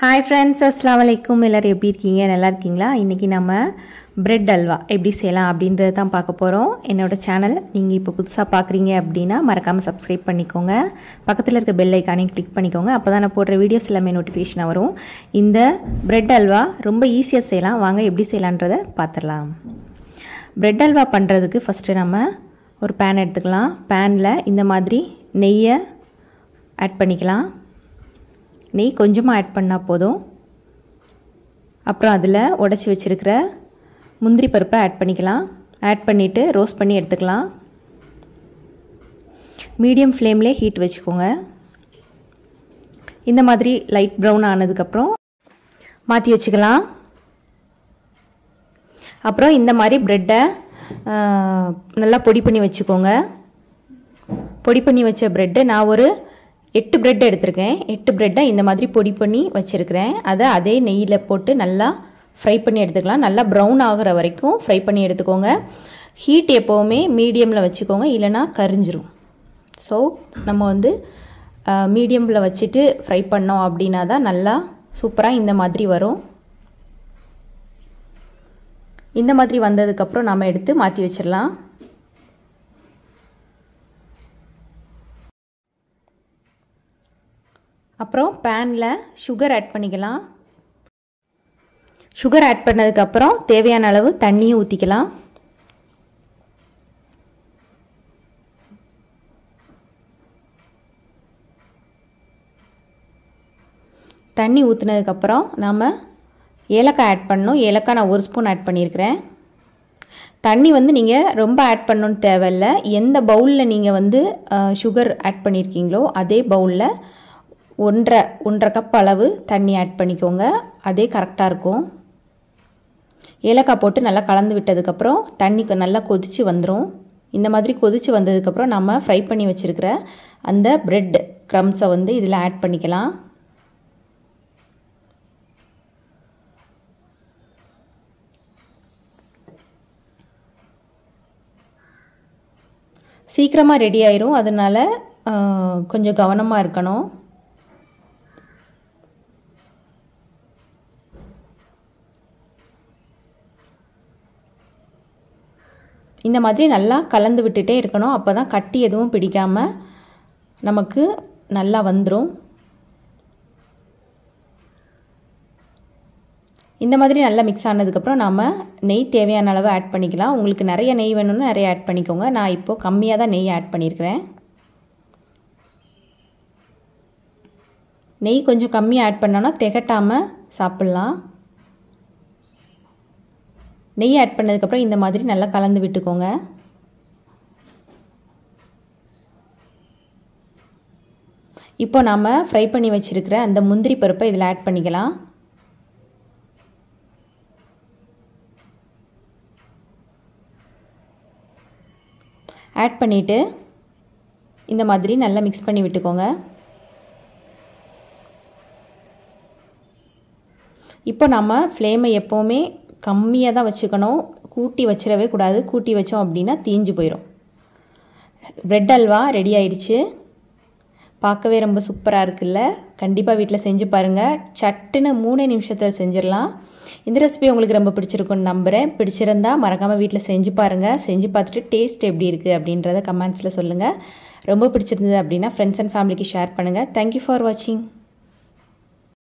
hi friends அஸ்லாம் வலைக்கும் எல்லோரும் எப்படி இருக்கீங்க நல்லா இருக்கீங்களா இன்றைக்கி நம்ம பிரெட் அல்வா எப்படி செய்யலாம் அப்படின்றது தான் பார்க்க போகிறோம் என்னோட சேனல் நீங்கள் இப்போ புதுசாக பார்க்குறீங்க அப்படின்னா மறக்காமல் சப்ஸ்கிரைப் பண்ணிக்கோங்க பக்கத்தில் இருக்க பெல் ஐக்கானையும் கிளிக் பண்ணிக்கோங்க அப்போ தான் நான் போடுற வீடியோஸ் எல்லாமே நோட்டிஃபிகேஷன் வரும் இந்த பிரெட் அல்வா ரொம்ப ஈஸியாக செய்யலாம் வாங்க எப்படி செய்யலான்றதை பார்த்துடலாம் பிரெட் அல்வா பண்ணுறதுக்கு ஃபஸ்ட்டு நம்ம ஒரு பேன் எடுத்துக்கலாம் பேனில் இந்த மாதிரி நெய்யை ஆட் பண்ணிக்கலாம் நெய் கொஞ்சமாக ஆட் பண்ணால் போதும் அப்புறம் அதில் உடச்சி வச்சுருக்கிற முந்திரி பருப்பை ஆட் பண்ணிக்கலாம் ஆட் பண்ணிவிட்டு ரோஸ்ட் பண்ணி எடுத்துக்கலாம் மீடியம் ஃப்ளேம்லேயே ஹீட் வச்சுக்கோங்க இந்த மாதிரி லைட் ப்ரௌன் ஆனதுக்கப்புறம் மாற்றி வச்சுக்கலாம் அப்புறம் இந்த மாதிரி ப்ரெட்டை நல்லா பொடி பண்ணி வச்சுக்கோங்க பொடி பண்ணி வச்ச ப்ரெட்டு நான் ஒரு எட்டு ப்ரெட் எடுத்திருக்கேன் எட்டு ப்ரெட்டை இந்த மாதிரி பொடி பண்ணி வச்சுருக்கிறேன் அதை அதே நெய்யில் போட்டு நல்லா ஃப்ரை பண்ணி எடுத்துக்கலாம் நல்லா ப்ரௌன் ஆகிற வரைக்கும் ஃப்ரை பண்ணி எடுத்துக்கோங்க ஹீட் எப்போவுமே மீடியமில் வச்சுக்கோங்க இல்லைனா கரிஞ்சிரும் ஸோ நம்ம வந்து மீடியமில் வச்சுட்டு ஃப்ரை பண்ணோம் அப்படின்னா தான் நல்லா சூப்பராக இந்த மாதிரி வரும் இந்த மாதிரி வந்ததுக்கப்புறம் நம்ம எடுத்து மாற்றி வச்சிடலாம் அப்புறம் பேனில் சுகர் ஆட் பண்ணிக்கலாம் சுகர் ஆட் பண்ணதுக்கப்புறம் தேவையான அளவு தண்ணியும் ஊற்றிக்கலாம் தண்ணி ஊற்றுனதுக்கப்புறம் நாம் ஏலக்காய் ஆட் பண்ணணும் ஏலக்காய் நான் ஒரு ஸ்பூன் ஆட் பண்ணியிருக்கிறேன் தண்ணி வந்து நீங்கள் ரொம்ப ஆட் பண்ணணுன்னு தேவையில்ல எந்த பவுலில் நீங்கள் வந்து சுகர் ஆட் பண்ணியிருக்கீங்களோ அதே பவுலில் ஒன்றரை ஒன்றரை கப் அளவு தண்ணி ஆட் பண்ணிக்கோங்க அதே கரெக்டாக இருக்கும் ஏலக்காய் போட்டு நல்லா கலந்து விட்டதுக்கப்புறம் தண்ணி நல்லா கொதித்து வந்துடும் இந்த மாதிரி கொதித்து வந்ததுக்கப்புறம் நம்ம ஃப்ரை பண்ணி வச்சுருக்கிற அந்த ப்ரெட் க்ரம்ஸை வந்து இதில் ஆட் பண்ணிக்கலாம் சீக்கிரமாக ரெடி ஆயிரும் அதனால் கொஞ்சம் கவனமாக இருக்கணும் இந்த மாதிரி நல்லா கலந்து விட்டுட்டே இருக்கணும் அப்போ தான் கட்டி எதுவும் பிடிக்காமல் நமக்கு நல்லா வந்துடும் இந்த மாதிரி நல்லா மிக்ஸ் ஆனதுக்கப்புறம் நாம் நெய் தேவையான அளவு ஆட் பண்ணிக்கலாம் உங்களுக்கு நிறைய நெய் வேணும்னா நிறைய ஆட் பண்ணிக்கோங்க நான் இப்போது கம்மியாக தான் நெய் ஆட் பண்ணியிருக்கிறேன் நெய் கொஞ்சம் கம்மியாக ஆட் பண்ணோன்னா திகட்டாமல் சாப்பிட்லாம் நெய் ஆட் பண்ணதுக்கப்புறம் இந்த மாதிரி நல்லா கலந்து விட்டுக்கோங்க இப்போ நாம் ஃப்ரை பண்ணி வச்சுருக்கிற அந்த முந்திரி பருப்பை இதில் ஆட் பண்ணிக்கலாம் ஆட் பண்ணிவிட்டு இந்த மாதிரி நல்லா மிக்ஸ் பண்ணி விட்டுக்கோங்க இப்போ நம்ம ஃப்ளேமை எப்போவுமே கம்மியாக தான் வச்சுக்கணும் கூட்டி வச்சிடவே கூடாது கூட்டி வச்சோம் அப்படின்னா தீஞ்சு போயிடும் ப்ரெட் அல்வா ரெடி ஆயிடுச்சு பார்க்கவே ரொம்ப சூப்பராக இருக்குல்ல கண்டிப்பாக வீட்டில் செஞ்சு பாருங்கள் சட்டுன்னு மூணே நிமிஷத்தில் செஞ்சிடலாம் இந்த ரெசிபி உங்களுக்கு ரொம்ப பிடிச்சிருக்குன்னு நம்புகிறேன் பிடிச்சிருந்தா மறக்காமல் வீட்டில் செஞ்சு பாருங்கள் செஞ்சு பார்த்துட்டு டேஸ்ட் எப்படி இருக்குது அப்படின்றத கமெண்ட்ஸில் சொல்லுங்கள் ரொம்ப பிடிச்சிருந்தது அப்படின்னா ஃப்ரெண்ட்ஸ் அண்ட் ஃபேமிலிக்கு ஷேர் பண்ணுங்கள் தேங்க்யூ ஃபார் வாட்சிங்